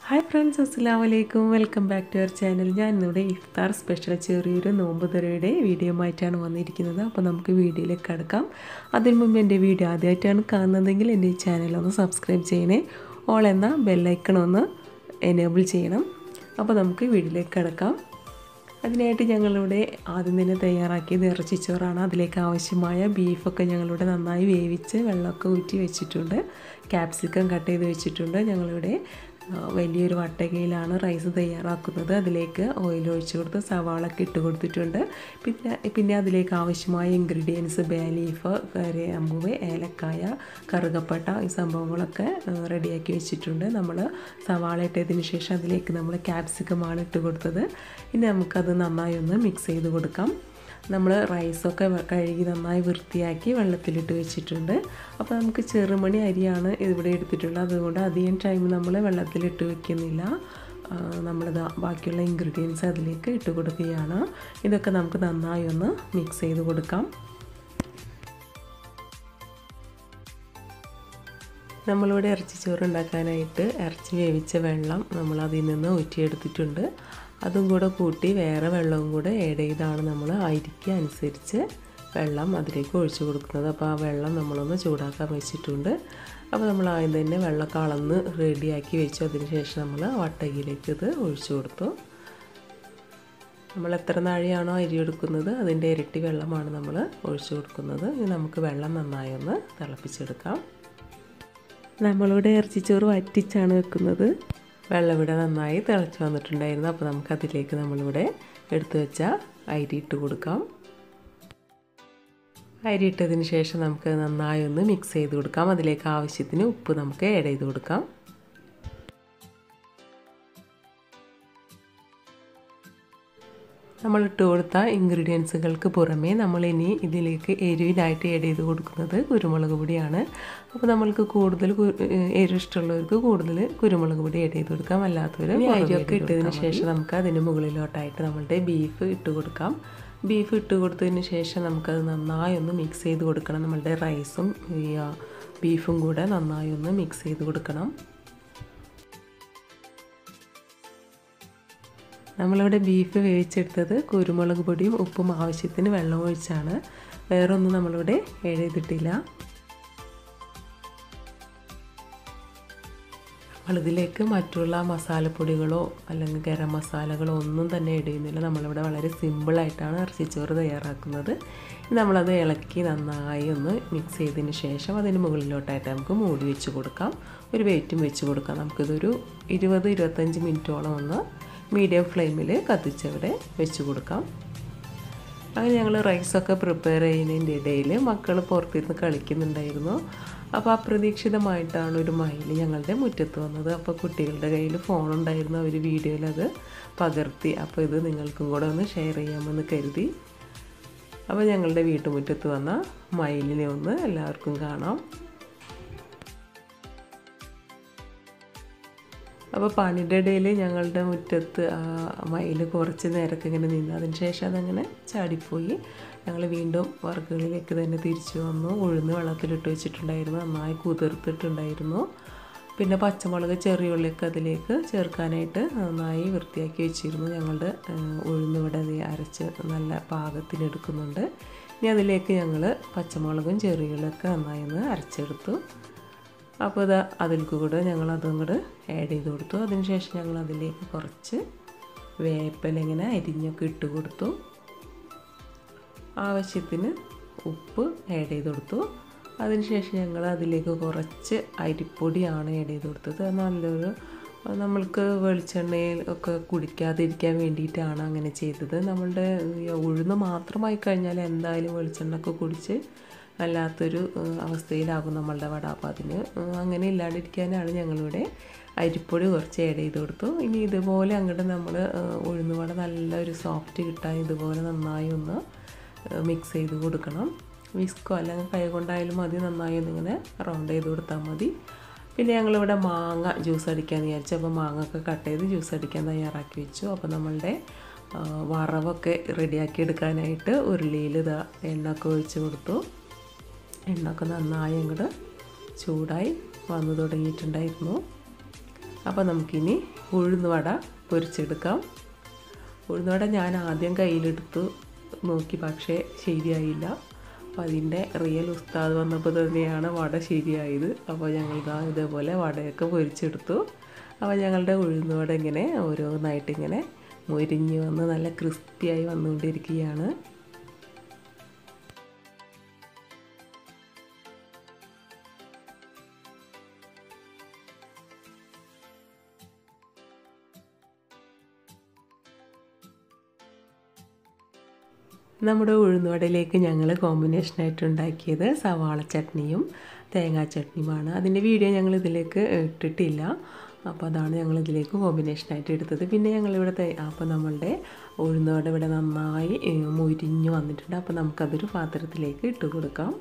hi friends അസ്സാം വലൈക്കും welcome back to our channel ഞാൻ ഇന്നിവിടെ ഇഫ്താർ സ്പെഷ്യൽ ചെറിയൊരു നോമ്പ് തുറയുടെ വീഡിയോ ആയിട്ടാണ് വന്നിരിക്കുന്നത് അപ്പോൾ നമുക്ക് വീഡിയോയിലേക്ക് കിടക്കാം അതിനു മുമ്പ് എൻ്റെ വീഡിയോ ആദ്യമായിട്ടാണ് കാണുന്നതെങ്കിൽ എൻ്റെ ഈ ചാനൽ ഒന്ന് സബ്സ്ക്രൈബ് ചെയ്യണേ ഓൾ എന്ന ബെല്ലൈക്കൺ ഒന്ന് എനേബിൾ ചെയ്യണം അപ്പോൾ നമുക്ക് വീഡിയോയിലേക്ക് കിടക്കാം അതിനായിട്ട് ഞങ്ങളിവിടെ ആദ്യം തന്നെ തയ്യാറാക്കിയത് ഇറച്ചിച്ചോറാണ് അതിലേക്ക് ആവശ്യമായ ബീഫൊക്കെ ഞങ്ങളിവിടെ നന്നായി വേവിച്ച് വെള്ളമൊക്കെ ഊറ്റി വെച്ചിട്ടുണ്ട് ക്യാപ്സിക്കം കട്ട് ചെയ്ത് വെച്ചിട്ടുണ്ട് ഞങ്ങളിവിടെ വലിയൊരു വട്ടകയിലാണ് റൈസ് തയ്യാറാക്കുന്നത് അതിലേക്ക് ഓയിൽ ഒഴിച്ചു കൊടുത്ത് സവാളൊക്കെ ഇട്ട് കൊടുത്തിട്ടുണ്ട് പിന്നെ പിന്നെ അതിലേക്ക് ആവശ്യമായ ഇൻഗ്രീഡിയൻസ് ബേ ലീഫ് കരയാമ്പൂവ് ഏലക്കായ കറുകപ്പട്ട ഈ സംഭവങ്ങളൊക്കെ റെഡിയാക്കി വെച്ചിട്ടുണ്ട് നമ്മൾ സവാള ഇട്ടതിന് ശേഷം അതിലേക്ക് നമ്മൾ ക്യാപ്സിക്കമാണ് ഇട്ട് കൊടുത്തത് ഇനി നമുക്കത് നന്നായി ഒന്ന് മിക്സ് ചെയ്ത് കൊടുക്കാം നമ്മൾ റൈസൊക്കെ കഴുകി നന്നായി വൃത്തിയാക്കി വെള്ളത്തിലിട്ട് വെച്ചിട്ടുണ്ട് അപ്പോൾ നമുക്ക് ചെറുമണി അരിയാണ് ഇവിടെ എടുത്തിട്ടുള്ളത് അതുകൊണ്ട് അധികം ടൈം നമ്മൾ വെള്ളത്തിലിട്ട് വെക്കുന്നില്ല നമ്മളിത് ബാക്കിയുള്ള ഇൻഗ്രീഡിയൻസ് അതിലേക്ക് ഇട്ട് കൊടുക്കുകയാണ് ഇതൊക്കെ നമുക്ക് നന്നായി ഒന്ന് മിക്സ് ചെയ്ത് കൊടുക്കാം നമ്മളിവിടെ ഇറച്ചിച്ചോറ് ഉണ്ടാക്കാനായിട്ട് ഇറച്ചി വേവിച്ച വെള്ളം നമ്മൾ അതിൽ നിന്ന് ഊറ്റിയെടുത്തിട്ടുണ്ട് അതും കൂടെ കൂട്ടി വേറെ വെള്ളവും കൂടെ ആഡ് ചെയ്താണ് നമ്മൾ അരിക്ക് അനുസരിച്ച് വെള്ളം അതിലേക്ക് ഒഴിച്ചു കൊടുക്കുന്നത് അപ്പോൾ ആ വെള്ളം നമ്മളൊന്ന് ചൂടാക്കാൻ വെച്ചിട്ടുണ്ട് അപ്പോൾ നമ്മൾ ആദ്യം തന്നെ വെള്ളം കളന്ന് റെഡിയാക്കി വെച്ചു അതിന് ശേഷം നമ്മൾ വട്ടകിലേക്ക് ഇത് ഒഴിച്ചു കൊടുത്തു നമ്മൾ എത്ര നാഴിയാണോ അരി എടുക്കുന്നത് അതിൻ്റെ ഇരട്ടി വെള്ളമാണ് നമ്മൾ ഒഴിച്ചു കൊടുക്കുന്നത് ഇനി നമുക്ക് വെള്ളം നന്നായി ഒന്ന് തിളപ്പിച്ചെടുക്കാം നമ്മളിവിടെ ഇറച്ചിച്ചോറ് വറ്റിച്ചാണ് വെക്കുന്നത് വെള്ളം ഇവിടെ നന്നായി തിളച്ച് വന്നിട്ടുണ്ടായിരുന്നു അപ്പോൾ നമുക്കതിലേക്ക് നമ്മളിവിടെ എടുത്തു വെച്ച അരി ഇട്ട് കൊടുക്കാം അരി ഇട്ടതിന് ശേഷം നമുക്ക് നന്നായി ഒന്ന് മിക്സ് ചെയ്ത് കൊടുക്കാം അതിലേക്ക് ആവശ്യത്തിന് ഉപ്പ് നമുക്ക് ആഡ് ചെയ്ത് കൊടുക്കാം നമ്മൾ ഇട്ട് കൊടുത്ത ഇൻഗ്രീഡിയൻസുകൾക്ക് പുറമേ നമ്മൾ ഇനി ഇതിലേക്ക് എരിവിനായിട്ട് ആഡ് ചെയ്ത് കൊടുക്കുന്നത് കുരുമുളക് പൊടിയാണ് അപ്പോൾ നമ്മൾക്ക് കൂടുതൽ എരിവ് ഇഷ്ടമുള്ളവർക്ക് കൂടുതൽ കുരുമുളക് പൊടി ആഡ് ചെയ്ത് കൊടുക്കാം അല്ലാത്തവർ അരിയൊക്കെ ഇട്ടതിന് ശേഷം നമുക്ക് അതിന് മുകളിലോട്ടായിട്ട് നമ്മളുടെ ബീഫ് ഇട്ട് കൊടുക്കാം ബീഫ് ഇട്ട് കൊടുത്തതിന് ശേഷം നമുക്കത് നന്നായി ഒന്ന് മിക്സ് ചെയ്ത് കൊടുക്കണം നമ്മളുടെ റൈസും ഈ ബീഫും കൂടെ നന്നായി ഒന്ന് മിക്സ് ചെയ്ത് കൊടുക്കണം നമ്മളിവിടെ ബീഫ് വേവിച്ചെടുത്തത് കുരുമുളക് പൊടിയും ഉപ്പും ആവശ്യത്തിന് വെള്ളം ഒഴിച്ചാണ് വേറെ ഒന്നും നമ്മളിവിടെ ഏഡ് ചെയ്തിട്ടില്ല നമ്മളിതിലേക്ക് മറ്റുള്ള മസാലപ്പൊടികളോ അല്ലെങ്കിൽ ഗരം മസാലകളോ ഒന്നും തന്നെ ഇട ചെയ്യുന്നില്ല നമ്മളിവിടെ വളരെ സിമ്പിളായിട്ടാണ് ഇറച്ചിച്ചോറ് തയ്യാറാക്കുന്നത് നമ്മളത് ഇളക്കി നന്നായി ഒന്ന് മിക്സ് ചെയ്തതിന് ശേഷം അതിന് മുകളിലോട്ടായിട്ട് നമുക്ക് മൂടി വെച്ച് കൊടുക്കാം ഒരു വെയിറ്റും വെച്ച് കൊടുക്കാം നമുക്കിതൊരു ഇരുപത് ഇരുപത്തഞ്ച് മിനിറ്റോളം ഒന്ന് മീഡിയം ഫ്ലെയിമിൽ കത്തിച്ചവിടെ വെച്ച് കൊടുക്കാം അങ്ങനെ ഞങ്ങൾ റൈസൊക്കെ പ്രിപ്പയർ ചെയ്യുന്നതിൻ്റെ ഇടയിൽ മക്കൾ പുറത്തിരുന്ന് കളിക്കുന്നുണ്ടായിരുന്നു അപ്പോൾ അപ്രതീക്ഷിതമായിട്ടാണ് ഒരു മയിൽ ഞങ്ങളുടെ മുറ്റത്ത് വന്നത് അപ്പോൾ കുട്ടികളുടെ കയ്യിൽ ഫോണുണ്ടായിരുന്നു അവർ വീഡിയോയിൽ അത് പകർത്തി അപ്പോൾ ഇത് നിങ്ങൾക്കും കൂടെ ഒന്ന് ഷെയർ ചെയ്യാമെന്ന് കരുതി അപ്പോൾ ഞങ്ങളുടെ വീട്ടുമുറ്റത്ത് വന്ന മയിലിനെ ഒന്ന് എല്ലാവർക്കും കാണാം അപ്പോൾ പണിയുടെ ഇടയിൽ ഞങ്ങളുടെ മുറ്റത്ത് മയിൽ കുറച്ച് നേരമൊക്കെ ഇങ്ങനെ നിന്ന് അതിന് ശേഷം അതങ്ങനെ ചാടിപ്പോയി ഞങ്ങൾ വീണ്ടും വർക്കുകളിലേക്ക് തന്നെ തിരിച്ചു വന്നു ഉഴുന്ന് വെള്ളത്തിലിട്ട് വെച്ചിട്ടുണ്ടായിരുന്നു നന്നായി കുതിർത്തിട്ടുണ്ടായിരുന്നു പിന്നെ പച്ചമുളക് ചെറിയ ഉള്ളിയൊക്കെ അതിലേക്ക് ചേർക്കാനായിട്ട് നന്നായി വൃത്തിയാക്കി വെച്ചിരുന്നു ഞങ്ങളുടെ ഉഴുന്ന് ഇവിടെ അരച്ച് നല്ല പാകത്തിന് എടുക്കുന്നുണ്ട് ഇനി അതിലേക്ക് ഞങ്ങൾ പച്ചമുളകും ചെറിയുള്ളിയൊക്കെ നന്നായി ഒന്ന് അരച്ചെടുത്തു അപ്പോൾ ഇത് അതിൽ കൂടെ ഞങ്ങൾ അതും കൂടെ ആഡ് ചെയ്ത് കൊടുത്തു അതിനുശേഷം ഞങ്ങൾ അതിലേക്ക് കുറച്ച് വേപ്പല ഇങ്ങനെ അരിഞ്ഞൊക്കെ ഇട്ട് കൊടുത്തു ആവശ്യത്തിന് ഉപ്പ് ആഡ് ചെയ്ത് കൊടുത്തു അതിനുശേഷം ഞങ്ങൾ അതിലേക്ക് കുറച്ച് അരിപ്പൊടിയാണ് ആഡ് ചെയ്ത് കൊടുത്തത് നല്ലൊരു നമ്മൾക്ക് വെളിച്ചെണ്ണയിൽ ഒക്കെ കുടിക്കാതിരിക്കാൻ വേണ്ടിയിട്ടാണ് അങ്ങനെ ചെയ്തത് നമ്മളുടെ ഉഴുന്ന് മാത്രമായി കഴിഞ്ഞാൽ എന്തായാലും വെളിച്ചെണ്ണ ഒക്കെ കുടിച്ച് വല്ലാത്തൊരു അവസ്ഥയിലാകും നമ്മളുടെ വട അപ്പോൾ അതിന് അങ്ങനെ ഇല്ലാണ്ടിരിക്കാനാണ് ഞങ്ങളിവിടെ അരിപ്പൊടി കുറച്ച് ആഡ് ചെയ്ത് കൊടുത്തു ഇനി ഇതുപോലെ അങ്ങോട്ട് നമ്മൾ ഉഴുന്ന് വട നല്ലൊരു സോഫ്റ്റ് കിട്ടാൻ ഇതുപോലെ നന്നായി ഒന്ന് മിക്സ് ചെയ്ത് കൊടുക്കണം വിസ്കോ അല്ലെങ്കിൽ കൈ കൊണ്ടായാലും മതി നന്നായി ഒന്നിങ്ങനെ റൗണ്ട് ചെയ്ത് കൊടുത്താൽ മതി പിന്നെ ഞങ്ങളിവിടെ മാങ്ങ ജ്യൂസ് അടിക്കാമെന്ന് വിചാരിച്ചു അപ്പോൾ മാങ്ങ ഒക്കെ കട്ട് ചെയ്ത് ജ്യൂസ് അടിക്കാൻ തയ്യാറാക്കി വെച്ചു അപ്പോൾ നമ്മളുടെ വറവൊക്കെ റെഡിയാക്കി എടുക്കാനായിട്ട് ഉരുളിയിൽ ഇതാ എണ്ണ ഒക്കെ ഒഴിച്ച് കൊടുത്തു എണ്ണ ഒക്കെ നന്നായി അങ്ങോട്ട് ചൂടായി വന്നു തുടങ്ങിയിട്ടുണ്ടായിരുന്നു അപ്പോൾ നമുക്കിനി ഉഴുന്നുവട പൊരിച്ചെടുക്കാം ഉഴുന്നുവട ഞാൻ ആദ്യം കയ്യിലെടുത്ത് നോക്കി പക്ഷേ ശരിയായില്ല അപ്പോൾ അതിൻ്റെ റിയൽ ഉസ്താദ് വന്നപ്പോൾ തന്നെയാണ് വട ശരിയായത് അപ്പോൾ ഞങ്ങൾ ഇതാ ഇതേപോലെ വടയൊക്കെ പൊരിച്ചെടുത്തു അപ്പോൾ ഞങ്ങളുടെ ഉഴുന്നുവട ഇങ്ങനെ ഓരോന്നായിട്ട് ഇങ്ങനെ മൊരിഞ്ഞ് വന്ന് നല്ല ക്രിസ്പിയായി വന്നുകൊണ്ടിരിക്കുകയാണ് നമ്മുടെ ഉഴുന്നുവടയിലേക്ക് ഞങ്ങൾ കോമ്പിനേഷനായിട്ട് ഉണ്ടാക്കിയത് സവാള ചട്നിയും തേങ്ങാ ചട്നിയുമാണ് അതിൻ്റെ വീഡിയോ ഞങ്ങൾ ഇതിലേക്ക് ഇട്ടിട്ടില്ല അപ്പോൾ അതാണ് ഞങ്ങൾ ഇതിലേക്ക് കോമ്പിനേഷനായിട്ട് എടുത്തത് പിന്നെ ഞങ്ങളിവിടെ തേ അപ്പോൾ നമ്മളുടെ ഉഴുന്നുവട ഇവിടെ നന്നായി മുരിഞ്ഞ് വന്നിട്ടുണ്ട് അപ്പോൾ നമുക്കതൊരു പാത്രത്തിലേക്ക് ഇട്ട് കൊടുക്കാം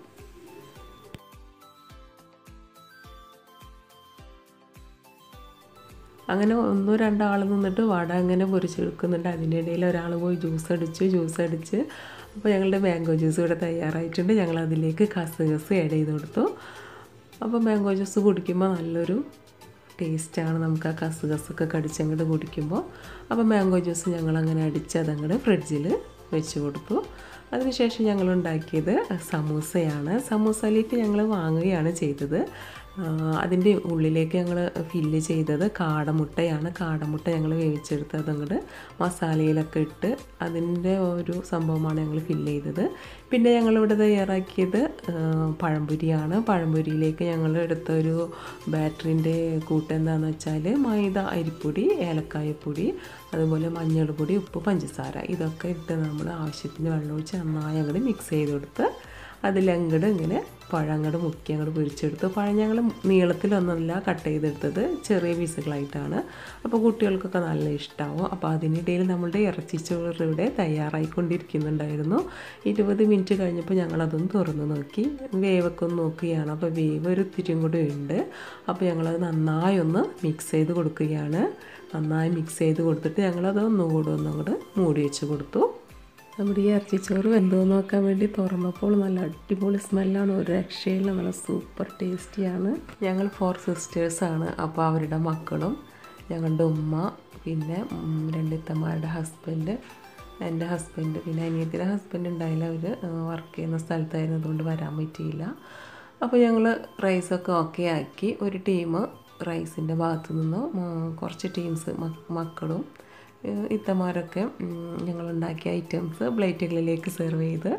അങ്ങനെ ഒന്നോ രണ്ടാൾ നിന്നിട്ട് വട അങ്ങനെ പൊരിച്ചെടുക്കുന്നുണ്ട് അതിൻ്റെ ഇടയിൽ ഒരാൾ പോയി ജ്യൂസ് അടിച്ചു ജ്യൂസ് അടിച്ച് അപ്പോൾ ഞങ്ങളുടെ മാംഗോ ജ്യൂസ് ഇവിടെ തയ്യാറായിട്ടുണ്ട് ഞങ്ങൾ അതിലേക്ക് കസകസ് ആഡ് ചെയ്ത് കൊടുത്തു അപ്പോൾ മാംഗോ ജ്യൂസ് കുടിക്കുമ്പോൾ നല്ലൊരു ടേസ്റ്റാണ് നമുക്ക് ആ കസുകസൊക്കെ കടിച്ചങ്ങോട്ട് കുടിക്കുമ്പോൾ അപ്പോൾ മാംഗോ ജ്യൂസ് ഞങ്ങളങ്ങനെ അടിച്ച് അതങ്ങോട്ട് ഫ്രിഡ്ജിൽ വെച്ച് കൊടുത്തു അതിനുശേഷം ഞങ്ങൾ ഉണ്ടാക്കിയത് സമൂസയാണ് സമൂസയിലേക്ക് ഞങ്ങൾ വാങ്ങുകയാണ് ചെയ്തത് അതിൻ്റെ ഉള്ളിലേക്ക് ഞങ്ങൾ ഫില്ല് ചെയ്തത് കാടമുട്ടയാണ് കാടമുട്ട ഞങ്ങൾ വേവിച്ചെടുത്ത് അതങ്ങോട്ട് മസാലയിലൊക്കെ ഇട്ട് അതിൻ്റെ ഒരു സംഭവമാണ് ഞങ്ങൾ ഫില്ല് ചെയ്തത് പിന്നെ ഞങ്ങളിവിടെ തയ്യാറാക്കിയത് പഴംപൊരിയാണ് പഴംപൊരിയിലേക്ക് ഞങ്ങൾ എടുത്ത ഒരു ബാറ്ററിൻ്റെ കൂട്ട് എന്താണെന്ന് വെച്ചാൽ മൈദ അരിപ്പൊടി ഏലക്കായപ്പൊടി അതുപോലെ മഞ്ഞൾപ്പൊടി ഉപ്പ് പഞ്ചസാര ഇതൊക്കെ ഇട്ട് നമ്മൾ ആവശ്യത്തിന് വെള്ളമൊഴിച്ച് നന്നായി അങ്ങോട്ട് മിക്സ് ചെയ്ത് കൊടുത്ത് അതിലങ്ങോട്ട് ഇങ്ങനെ പഴം അങ്ങോട്ട് മുക്കി അങ്ങോട്ട് പൊരിച്ചെടുത്തു പഴം ഞങ്ങൾ നീളത്തിലൊന്നുമല്ല കട്ട് ചെയ്തെടുത്തത് ചെറിയ പീസുകളായിട്ടാണ് അപ്പോൾ കുട്ടികൾക്കൊക്കെ നല്ല ഇഷ്ടമാവും അപ്പോൾ അതിനിടയിൽ നമ്മളുടെ ഇറച്ചിച്ചോറ് ഇവിടെ തയ്യാറായിക്കൊണ്ടിരിക്കുന്നുണ്ടായിരുന്നു ഇരുപത് മിനിറ്റ് കഴിഞ്ഞപ്പോൾ ഞങ്ങളതൊന്ന് തുറന്ന് നോക്കി വേവൊക്കെ ഒന്ന് നോക്കുകയാണ് അപ്പോൾ വേവ് ഒരു ഇത്തിരിയും കൂടെ ഉണ്ട് അപ്പോൾ ഞങ്ങളത് നന്നായി ഒന്ന് മിക്സ് ചെയ്ത് കൊടുക്കുകയാണ് നന്നായി മിക്സ് ചെയ്ത് കൊടുത്തിട്ട് ഞങ്ങളത് ഒന്നുകൂടെ ഒന്നും കൂടെ മൂടി വെച്ച് കൊടുത്തു നമ്മുടെ ഈ ഇറച്ചിച്ചോറ് വെന്തോ നോക്കാൻ വേണ്ടി തുറന്നപ്പോൾ നല്ല അടിപൊളി സ്മെല്ലാണ് ഒരു രക്ഷയില്ല നല്ല സൂപ്പർ ടേസ്റ്റിയാണ് ഞങ്ങൾ ഫോർ സിസ്റ്റേഴ്സാണ് അപ്പോൾ അവരുടെ മക്കളും ഞങ്ങളുടെ ഉമ്മ പിന്നെ രണ്ടിത്തമ്മയുടെ ഹസ്ബൻഡ് എൻ്റെ ഹസ്ബൻഡ് പിന്നെ അനിയത്തിൻ്റെ ഹസ്ബൻഡ് ഉണ്ടായില്ല അവർ വർക്ക് ചെയ്യുന്ന സ്ഥലത്തായിരുന്നു അതുകൊണ്ട് വരാൻ പറ്റിയില്ല അപ്പോൾ ഞങ്ങൾ റൈസൊക്കെ ഓക്കെ ആക്കി ഒരു ടീം റൈസിൻ്റെ ഭാഗത്തു നിന്ന് കുറച്ച് ടീംസ് മക്കളും ഇത്തമാരൊക്കെ ഞങ്ങളുണ്ടാക്കിയ ഐറ്റംസ് പ്ലേറ്റുകളിലേക്ക് സെർവ് ചെയ്ത്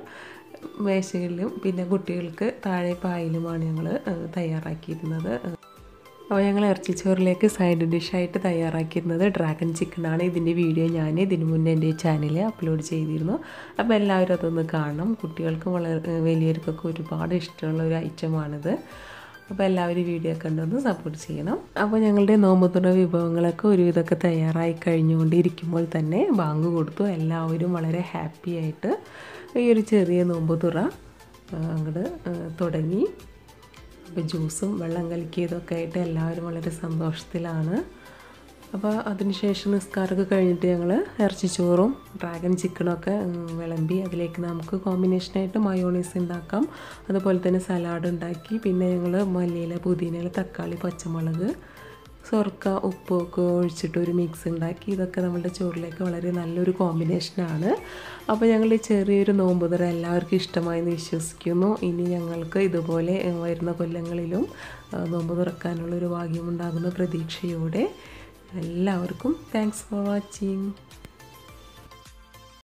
മേശകളിലും പിന്നെ കുട്ടികൾക്ക് താഴെ പായലുമാണ് ഞങ്ങൾ തയ്യാറാക്കിയിരുന്നത് അപ്പോൾ ഞങ്ങൾ ഇറച്ചിച്ചോറിലേക്ക് സൈഡ് ഡിഷായിട്ട് തയ്യാറാക്കിയിരുന്നത് ഡ്രാഗൺ ചിക്കനാണ് ഇതിൻ്റെ വീഡിയോ ഞാൻ ഇതിനു മുന്നേ എൻ്റെ ചാനലിൽ അപ്ലോഡ് ചെയ്തിരുന്നു അപ്പോൾ എല്ലാവരും അതൊന്ന് കാണണം കുട്ടികൾക്കും വളരെ വലിയവർക്കൊക്കെ ഒരുപാട് ഇഷ്ടമുള്ള ഒരു ഐറ്റമാണിത് അപ്പോൾ എല്ലാവരും വീഡിയോ കണ്ടൊന്ന് സപ്പോർട്ട് ചെയ്യണം അപ്പോൾ ഞങ്ങളുടെ നോമ്പുതുറ വിഭവങ്ങളൊക്കെ ഒരുവിധമൊക്കെ തയ്യാറായി കഴിഞ്ഞുകൊണ്ടിരിക്കുമ്പോൾ തന്നെ ബാങ്ക് കൊടുത്തു എല്ലാവരും വളരെ ഹാപ്പി ആയിട്ട് ഈ ഒരു ചെറിയ നോമ്പുതുറ അങ്ങോട്ട് തുടങ്ങി അപ്പോൾ ജ്യൂസും വെള്ളം കലക്കിയതൊക്കെ ആയിട്ട് എല്ലാവരും വളരെ സന്തോഷത്തിലാണ് അപ്പോൾ അതിനുശേഷം നിസ്കാരമൊക്കെ കഴിഞ്ഞിട്ട് ഞങ്ങൾ ഇറച്ചിച്ചോറും ഡ്രാഗൺ ചിക്കനൊക്കെ വിളമ്പി അതിലേക്ക് നമുക്ക് കോമ്പിനേഷനായിട്ട് മയോണീസ് ഉണ്ടാക്കാം അതുപോലെ തന്നെ സലാഡ് ഉണ്ടാക്കി പിന്നെ ഞങ്ങൾ മല്ലിയില പുതിനയില തക്കാളി പച്ചമുളക് സ്വർക്ക ഉപ്പൊക്കെ ഒഴിച്ചിട്ട് ഒരു മിക്സ് ഉണ്ടാക്കി ഇതൊക്കെ നമ്മളുടെ ചോറിലേക്ക് വളരെ നല്ലൊരു കോമ്പിനേഷനാണ് അപ്പോൾ ഞങ്ങൾ ചെറിയൊരു നോമ്പുതറ എല്ലാവർക്കും ഇഷ്ടമായി എന്ന് വിശ്വസിക്കുന്നു ഇനി ഞങ്ങൾക്ക് ഇതുപോലെ വരുന്ന കൊല്ലങ്ങളിലും നോമ്പ് തുറക്കാനുള്ളൊരു ഭാഗ്യമുണ്ടാകുന്ന പ്രതീക്ഷയോടെ എല്ലാവർക്കും താങ്ക്സ് ഫോർ വാച്ചിങ്